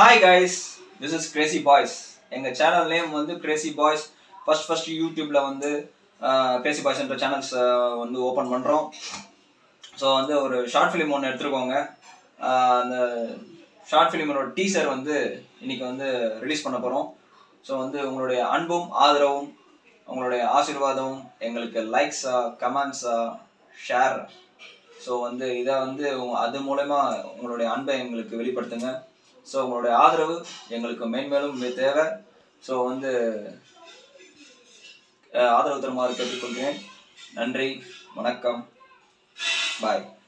hi guys this is crazy boys எங்கள் channel name வந்து crazy boys first first யூடியூப்ல வந்து கிரேசி பாய்ஸ்ன்ற சேனல்ஸ் வந்து ஓப்பன் பண்ணுறோம் ஸோ வந்து ஒரு ஷார்ட் ஃபிலிம் ஒன்று எடுத்துருக்கோங்க ஆஹ் அந்த ஷார்ட் ஃபிலிமோட டீசர் வந்து இன்னைக்கு வந்து ரிலீஸ் பண்ண போகிறோம் ஸோ வந்து உங்களுடைய அன்பும் ஆதரவும் உங்களுடைய ஆசீர்வாதமும் எங்களுக்கு லைக்ஸா கமெண்ட்ஸா ஷேர் ஸோ வந்து இதை வந்து உங்க- அது மூலயமா உங்களுடைய அன்பை எங்களுக்கு வெளிப்படுத்துங்க ஸோ உங்களுடைய ஆதரவு எங்களுக்கு மேன்மேலும் மே- தேவை ஸோ வந்து அஹ், ஆதரவு தருமாறு கேட்டுக்கொள்கிறேன் நன்றி வணக்கம் பாய்